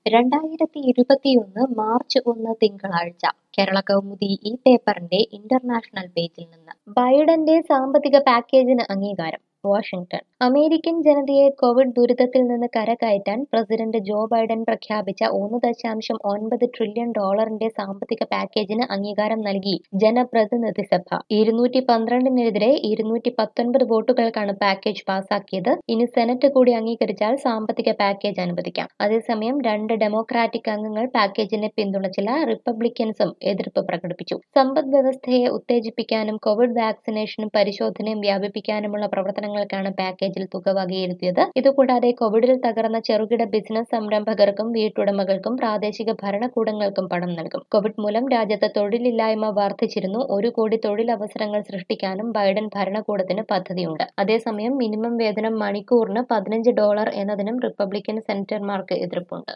രണ്ടായിരത്തി ഇരുപത്തിയൊന്ന് മാർച്ച് ഒന്ന് തിങ്കളാഴ്ച കേരള കൗമുദി ഈ പേപ്പറിന്റെ ഇന്റർനാഷണൽ പേജിൽ നിന്ന് ബൈഡന്റെ സാമ്പത്തിക പാക്കേജിന് അംഗീകാരം വാഷിംഗ്ടൺ അമേരിക്കൻ ജനതയെ കോവിഡ് ദുരിതത്തിൽ നിന്ന് കരകയറ്റാൻ പ്രസിഡന്റ് ജോ ബൈഡൻ പ്രഖ്യാപിച്ച ഒന്ന് ദശാംശം ഒൻപത് ട്രില്യൺ ഡോളറിന്റെ സാമ്പത്തിക പാക്കേജിന് അംഗീകാരം നൽകി ജനപ്രതിനിധി സഭ ഇരുന്നൂറ്റി പന്ത്രണ്ടിനെതിരെ ഇരുന്നൂറ്റി പത്തൊൻപത് വോട്ടുകൾക്കാണ് പാക്കേജ് പാസാക്കിയത് ഇനി സെനറ്റ് കൂടി അംഗീകരിച്ചാൽ സാമ്പത്തിക പാക്കേജ് അനുവദിക്കാം അതേസമയം രണ്ട് ഡെമോക്രാറ്റിക് അംഗങ്ങൾ പാക്കേജിനെ പിന്തുണച്ചില്ല റിപ്പബ്ലിക്കൻസും എതിർപ്പ് പ്രകടിപ്പിച്ചു സമ്പദ് വ്യവസ്ഥയെ ഉത്തേജിപ്പിക്കാനും കോവിഡ് വാക്സിനേഷനും പരിശോധനയും വ്യാപിപ്പിക്കാനുമുള്ള പ്രവർത്തനങ്ങൾക്കാണ് പാക്കേജിൽ തുക വകയിരുത്തിയത് ഇതുകൂടാതെ കോവിഡിൽ തകർന്ന ചെറുകിട ബിസിനസ് സംരംഭകർക്കും വീട്ടുടമകൾക്കും പ്രാദേശിക ഭരണകൂടങ്ങൾക്കും പണം നൽകും കോവിഡ് മൂലം രാജ്യത്ത് തൊഴിലില്ലായ്മ വർദ്ധിച്ചിരുന്നു ഒരു കോടി തൊഴിലവസരങ്ങൾ സൃഷ്ടിക്കാനും ബൈഡൻ ഭരണകൂടത്തിന് പദ്ധതിയുണ്ട് അതേസമയം മിനിമം വേതനം മണിക്കൂറിന് പതിനഞ്ച് ഡോളർ എന്നതിനും റിപ്പബ്ലിക്കൻ സെനറ്റർമാർക്ക് എതിർപ്പുണ്ട്